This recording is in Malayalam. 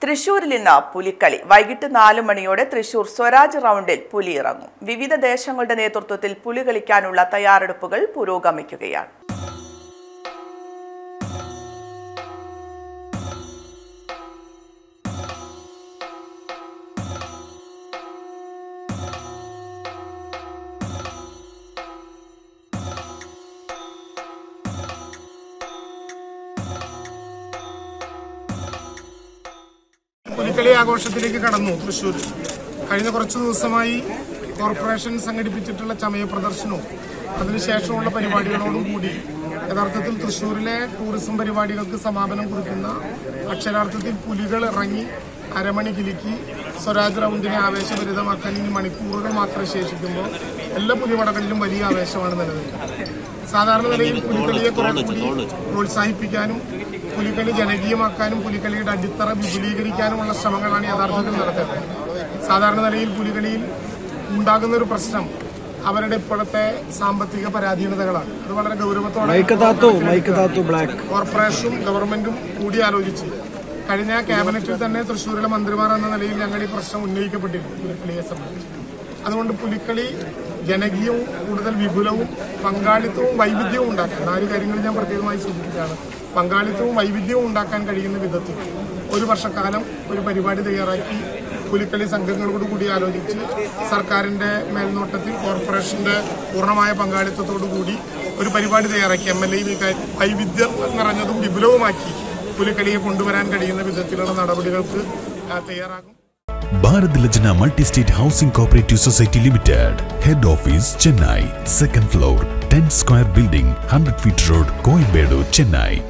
തൃശൂരിൽ ഇന്ന് പുലിക്കളി വൈകിട്ട് നാല് മണിയോടെ തൃശൂർ സ്വരാജ് റൗണ്ടിൽ പുലി ഇറങ്ങും വിവിധ ദേശങ്ങളുടെ നേതൃത്വത്തിൽ പുലി കളിക്കാനുള്ള തയ്യാറെടുപ്പുകൾ പുരോഗമിക്കുകയാണ് പുലിക്കളി ആഘോഷത്തിലേക്ക് കടന്നു തൃശ്ശൂർ കഴിഞ്ഞ കുറച്ചു ദിവസമായി കോർപ്പറേഷൻ സംഘടിപ്പിച്ചിട്ടുള്ള ചമയ പ്രദർശനവും അതിനുശേഷമുള്ള പരിപാടികളോടും കൂടി യഥാർത്ഥത്തിൽ തൃശ്ശൂരിലെ ടൂറിസം പരിപാടികൾക്ക് സമാപനം കുറിക്കുന്ന അക്ഷരാർത്ഥത്തിൽ പുലികൾ ഇറങ്ങി അരമണി കിലുക്കി സ്വരാജ് റൗണ്ടിനെ ആവേശഭരിതമാക്കാൻ ഇനി മണിക്കൂറുകൾ മാത്രം ശേഷിക്കുമ്പോൾ എല്ലാ പുലിവടകളിലും വലിയ ആവേശമാണ് നിലനിൽക്കുന്നത് സാധാരണ നിലയിൽ പുലിക്കളിയെ കുറെ കൂടി പ്രോത്സാഹിപ്പിക്കാനും പുലിക്കളി ജനകീയമാക്കാനും പുലിക്കളിയുടെ അടിത്തറ വിപുലീകരിക്കാനുമുള്ള ശ്രമങ്ങളാണ് യഥാർത്ഥത്തിൽ നടത്തേണ്ടത് സാധാരണ നിലയിൽ പുലികളിയിൽ ഉണ്ടാകുന്ന ഒരു പ്രശ്നം അവരുടെ ഇപ്പോഴത്തെ സാമ്പത്തിക പരാധീനതകളാണ് അത് വളരെ ഗൗരവത്തോടെ മൈക്ക് താത്തു മൈക്ക് താത്തു ബ്ലാക്ക് കോർപ്പറേഷനും ഗവൺമെന്റും കൂടിയാലോചിച്ച് കഴിഞ്ഞ ക്യാബിനറ്റിൽ തന്നെ തൃശ്ശൂരിലെ മന്ത്രിമാർ എന്ന നിലയിൽ ഞങ്ങൾ ഈ പ്രശ്നം ഉന്നയിക്കപ്പെട്ടിരുന്നു പുലിക്കളിയെ സംബന്ധിച്ച് അതുകൊണ്ട് പുലിക്കളി ജനകീയവും കൂടുതൽ വിപുലവും പങ്കാളിത്തവും വൈവിധ്യവും ഉണ്ടാക്കാൻ നാല് കാര്യങ്ങൾ ഞാൻ പ്രത്യേകമായി സൂചിപ്പിക്കുകയാണ് പങ്കാളിത്തവും വൈവിധ്യവും ഉണ്ടാക്കാൻ കഴിയുന്ന വിധത്തിൽ ഒരു വർഷക്കാലം ഒരു പരിപാടി തയ്യാറാക്കി പുലിക്കളി സംഘങ്ങളോട് കൂടി ആലോചിച്ച് സർക്കാരിന്റെ മേൽനോട്ടത്തിൽ കോർപ്പറേഷന്റെ പൂർണ്ണമായ പങ്കാളിത്തത്തോടു കൂടി ഒരു പരിപാടി തയ്യാറാക്കി എം എൽ എ വൈവിധ്യം നിറഞ്ഞതും വിപുലവുമാക്കി പുലിക്കളിയെ കൊണ്ടുവരാൻ കഴിയുന്ന വിധത്തിലുള്ള നടപടികൾക്ക് ആ, തയ്യാറാകും Bharat Lajna multi state housing cooperative society limited head office Chennai second floor ten square building hundred feet road Koyambedu Chennai